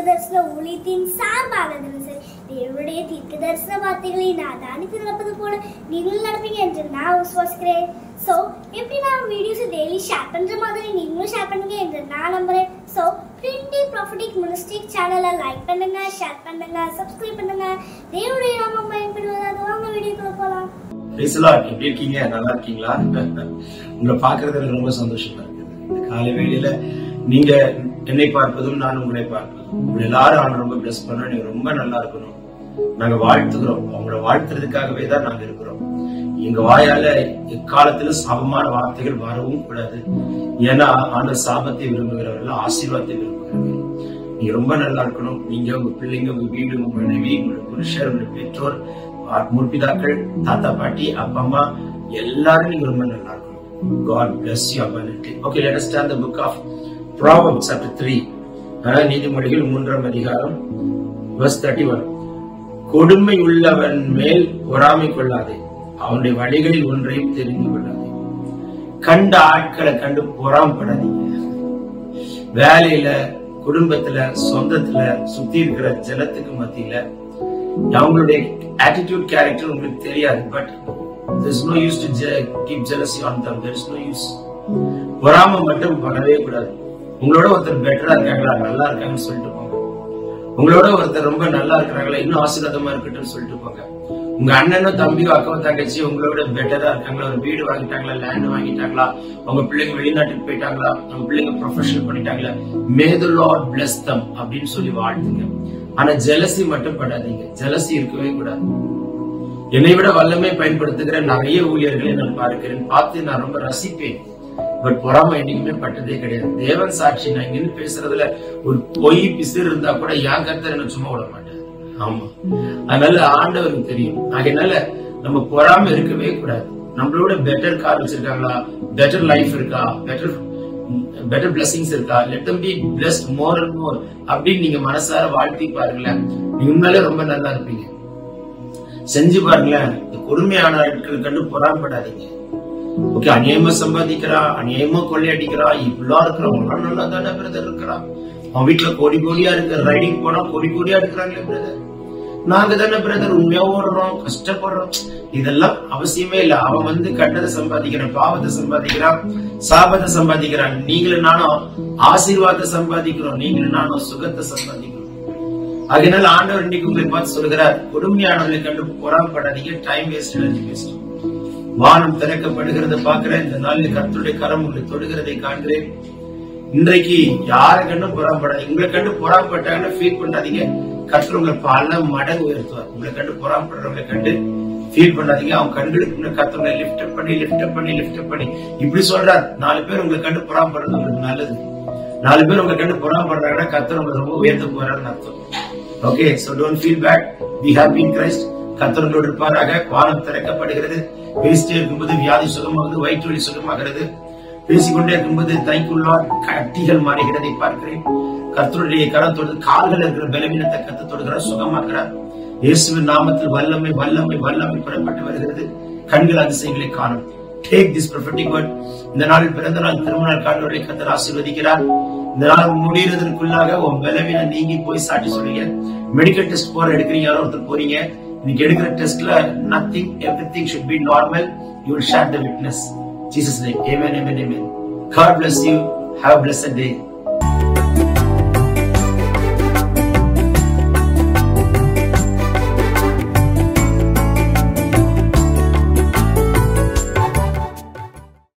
தரிசன ஊழியத்தின் சார்பானதும் சரி தேவனுடைய தீர்க்க தரிசன வார்த்தைகளை நான் தானித்து நடப்பது போல நீங்களும் நடப்பீங்க என்று நான் விசுவாசிக்கிறேன் ஸோ எப்படி நான் வீடியோஸ் டெய்லி ஷேர் பண்ற மாதிரி நீங்களும் ஷேர் பண்ணுங்க என்று நான் நம்புறேன் ஸோ பிரிண்டி ப்ராஃபிட்டிக் மினிஸ்டிக் சேனலை லைக் பண்ணுங்க ஷேர் பண்ணுங்க சப்ஸ்கிரைப் பண்ணுங்க தேவனுடைய நாமம் பயன்படுவதாக வாங்க வீடியோக்குள்ள போகலாம் பேசலா எப்படி இருக்கீங்க நல்லா இருக்கீங்களா உங்களை பாக்குறதுல ரொம்ப சந்தோஷமா இருக்குது இந்த காலை வேளையில நீங்க என்னை பார்ப்பதும் நான் உங்களை பார்ப்பதும் உங்களை எல்லாரும் ஆண்டு ரொம்ப பிளஸ் பண்ண நீங்க ரொம்ப நல்லா இருக்கணும் நாங்க வாழ்த்துக்கிறோம் அவங்கள வாழ்த்துறதுக்காகவே தான் நாங்க இருக்கிறோம் எங்க வாயால எக்காலத்துல சாபமான வார்த்தைகள் வரவும் கூடாது ஏன்னா ஆண்டவர் சாபத்தை விரும்புகிறவர்கள் ஆசீர்வாதத்தை விரும்புகிறவர்கள் நீங்க ரொம்ப நல்லா இருக்கணும் நீங்க உங்க பிள்ளைங்க உங்க வீடு உங்க மனைவி உங்க புருஷர் உங்க பெற்றோர் ஆ- முற்பிதாக்கள் தாத்தா பாட்டி அப்பா அம்மா எல்லாரும் நீங்க ரொம்ப நல்லா இருக்கணும் God bless you abundantly. Okay, let us start the book of Proverbs chapter 3. அஹ், நீதிமொழிகள் மூன்றாம் அதிகாரம் verse 31. கொடுமை உள்ளவன் மேல் பொறாமை கொள்ளாதே அவனுடைய வழிகளில் ஒன்றையும் தெரிந்து கொள்ளாதே கண்ட ஆட்களை கண்டு பொறாமப்படாதீங்க வேலையில குடும்பத்துல சொந்தத்துல சுத்தி இருக்கிற ஜனத்துக்கு மத்தியில அவங்களுடைய ஆட்டிடியூட் கேரக்டர் உங்களுக்கு தெரியாது but there's no use to je- keep jealousy on them there is no use பொறாம மட்டும் பண்ணவே கூடாது உங்களோட ஒருத்தர் பெட்டரா இருக்காங்களா நல்லா இருக்காங்கன்னு சொல்லிட்டு போங்க உங்களோட ஒருத்தர் ரொம்ப நல்லா இருக்கிறாங்களா இன்னும் ஆசீர்வாதமா இருக்கட்டும்னு சொல்லிட்டு போங்க உங்க அண்ணனும் தம்பியோ அக்காவோ தங்கச்சி உங்களோட பெட்டரா இருக்காங்களா ஒரு வீடு வாங்கிட்டாங்களா லேண்ட் வாங்கிட்டாங்களா உங்க பிள்ளைங்க வெளிநாட்டுக்கு போயிட்டாங்களா உங்க பிள்ளைங்க ப்ரொஃபஷனல் பண்ணிட்டாங்களா மே த லார்ட் பிளஸ் தம் அப்படின்னு சொல்லி வாழ்த்துங்க ஆனா ஜெலசி மட்டும் படாதீங்க ஜெலசி இருக்கவே கூடாது என்னை விட வல்லமை பயன்படுத்துகிற நிறைய ஊழியர்களை நான் பார்க்கிறேன் பார்த்து நான் ரொம்ப ரசிப்பேன் பட் பொறாமை என்னைக்குமே பட்டதே கிடையாது தேவன் சாட்சி நான் இங்க நின்னு பேசுறதுல ஒரு பொய் பிசிறு இருந்தா கூட என் கருத்தை என்ன சும்மா விட மாட்டேன் ஆமா அதனால ஆண்டவருக்கு தெரியும் அதனால நம்ம பொறாம இருக்கவே கூடாது நம்மளோட பெட்டர் கார் வச்சிருக்காங்களா பெட்டர் லைஃப் இருக்கா பெட்டர் பெட்டர் பிளஸிங்ஸ் இருக்கா let them be blessed more and more அப்படின்னு நீங்க மனசார வாழ்த்தி பாருங்களேன் நீங்க உண்மையிலே ரொம்ப நல்லா இருப்பீங்க செஞ்சு பாருங்களேன் இந்த கொடுமையான ஆட்கள் கண்டு பொறாமப்படாதீங்க ஓகே அநியாயமா சம்பாதிக்கிறா அநியாயமா கொள்ளையடிக்கிறா இப்படிலாம் இருக்கிறவங்க நல்லா தானே பிரதர் இருக்கிறா அவன் வீட்டுல கோடி கோடியா இருக்கு ரைடிங் போனா கோடி கோடியா இருக்கிறாங்களே பிரதர் நாங்க தானே பிரதர் உண்மையா ஓடுறோம் கஷ்டப்படுறோம் இதெல்லாம் அவசியமே இல்ல அவன் வந்து கண்டதை சம்பாதிக்கிறான் பாவத்தை சம்பாதிக்கிறான் சாபத்தை சம்பாதிக்கிறான் நீங்களும் நானும் ஆசீர்வாதத்தை சம்பாதிக்கிறோம் நீங்களும் நானும் சுகத்தை சம்பாதிக்கிறோம் அதனால ஆண்டவர் இன்னைக்கு உங்களை பார்த்து சொல்கிறார் கொடுமையானவர்களை கண்டு பொறாமப்படாதீங்க டைம் வேஸ்ட் எனர்ஜி வேஸ்ட் வானம் திறக்கப்படுகிறத பாக்குறேன் இந்த நாளில் கர்த்தருடைய கரம் உங்களை தொடுகிறதை காண்கிறேன் இன்றைக்கு யாரை கண்டும் பொறாமப்படாதீங்க உங்களை கண்டு பொறாமப்பட்டாங்கன்னு ஃபீல் பண்ணாதீங்க கர்த்தர் உங்களை பல மடங்கு உயர்த்துவார் உங்களை கண்டு பொறாமப்படுறவங்களை கண்டு ஃபீல் பண்ணாதீங்க அவங்க கண்களுக்கு முன்னாடி கர்த்தவங்களை லிஃப்ட் அப் பண்ணி லிஃப்ட் அப் பண்ணி லிஃப்ட் அப் பண்ணி இப்படி சொல்றார் நாலு பேர் உங்களை கண்டு பொறாமப்படுறது உங்களுக்கு நல்லது நாலு பேர் உங்களை கண்டு பொறாமப்படுறாங்கன்னா கர்த்தர் உங்களை ரொம்ப உயர்த்த போறாருன்னு அர்த்தம் okay so don't feel bad be happy in Christ கர்த்தர்களோடு இருப்பாராக வானம் திறக்கப்படுகிறது பேசிட்டே இருக்கும்போது வியாதி சுகமாகுது வயிற்று வலி சுகமாகிறது பேசிக்கொண்டே இருக்கும்போது தைக்குள்ளார் கட்டிகள் மாறுகிறதை பார்க்கிறேன் கர்த்தருடைய கரம் தொடுது கால்கள் இருக்கிற பலவீனத்தை கத்து தொடுகிறார் சுகமாக்குறார் இயேசுவின் நாமத்தில் வல்லமை வல்லமை வல்லமை புறப்பட்டு வருகிறது கண்கள் அதிசயங்களை காணும் டேக் திஸ் prophetic word இந்த நாளில் பிறந்த நாள் திருமண நாள் காண்பவர்களை கத்தர் ஆசீர்வதிக்கிறார் இந்த நாள் முடிகிறதுக்குள்ளாக உன் பலவீனம் நீங்கி போய் சாட்டி சொல்றீங்க மெடிக்கல் டெஸ்ட் போற எடுக்கிறீங்க யாரோ ஒருத்தர் போறீங்க இன்னைக்கு எடுக்கிற டெஸ்ட்ல nothing everything should be normal you will share the witness Jesus name amen amen amen God bless you have a blessed day